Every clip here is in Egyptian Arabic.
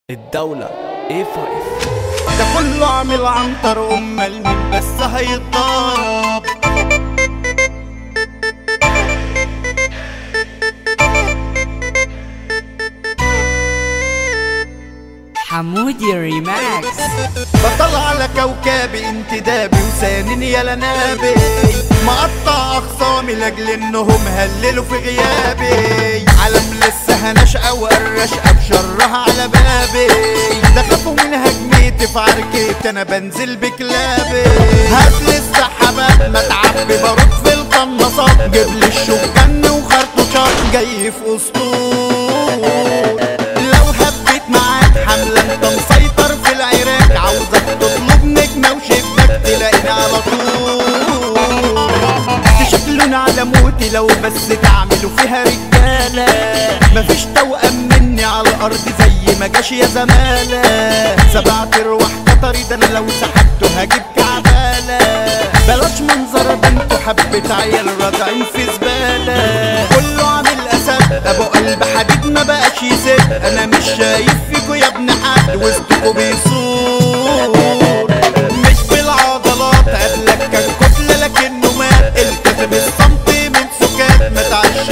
الدولة A5 ده كله عامل عنتر امال مين بس هيتضرب حمودي ريماكس بطل على كوكبي انتدابي وسانن يا لنابي مقطع اخصامي لاجل انهم هللوا في غيابي علم لسه هنشقى وقرشقى بشرها على بابي ده خافوا من هجمتي في عركتي انا بنزل بكلابي هات لي السحابات ما تعبي بارود في القناصات جيب لي الشوكان وخرطوشات جاي في اسطول لو هبت معاك حملة انت مسيطر في العراق عاوزك تطلب نجمة وشباك تلاقيني على طول تشكلون على موتي لو بس تعملوا فيها رجالة مفيش توأم مني على الأرض زي ما جاش يا زمالة سبعة ارواح قطري ده انا لو سحبته هجيب كعبالة بلاش منظر بنت حبة عيال راجعين في زبالة كله عامل أسد أبو قلب حديد ما بقاش يسد أنا مش شايف فيكوا يا ابن حد وسطكوا بيصور مش بالعضلات قبلك كان كتلة لكنه مات الكتب الصمت من سكات ما تعش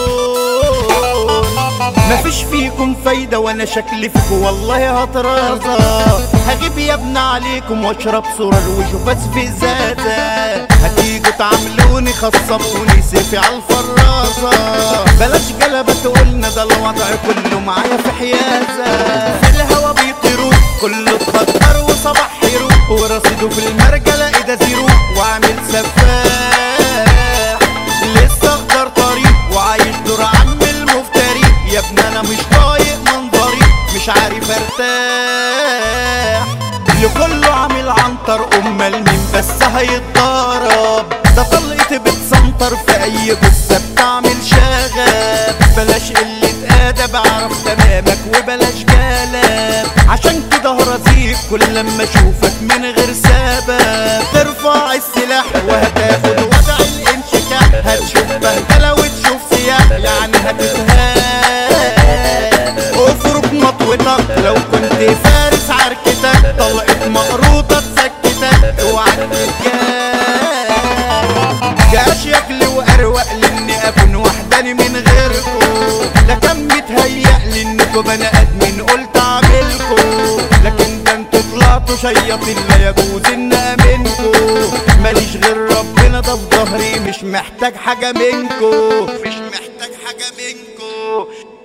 الدور مفيش فيكم فايدة وانا شكلي فيكم والله هترازى هجيب يا ابن عليكم واشرب سرر وشوفات في ذاتها هتيجوا تعاملوني خصموني سيفي على الفرازة بلاش جلبة تقولنا ده الوضع كله معايا في حيازة في الهوا بيطيروا كله اتخدر وصباح يروح ورصيده في المرجلة ايده زيرو وعامل سفاح لسه اخضر طريق وعايش دور عم المفتري يا ابني انا مش طايق منظري مش عارف ارتاح لكله عامل عنتر امال مين بس هيتضرب ده طلقتي بتسنطر في اي جثه بتعمل شغب بلاش قله ادب اعرف تمامك وبلاش جلب عشان كده هرازيك كل لما اشوفك من غير سبب ترفع السلاح وهتاخد وضع الانشكاح هتشوف بهدله وتشوف سياح يعني هتتهان افرك مطوتك لو كنت فارس عركتك طلقت مقروطه تسكتك اوعى تتجاه جاش ياكلي واروق لاني اكون وحداني من غيركو ده كان متهيأ لي انكوا بني ادمين قلت اعملكو لكن ده انتوا طلعتوا شياطين لا يجوز ان امنكو ماليش غير ربنا ده في ظهري مش محتاج حاجه منكو مش محتاج حاجه منكو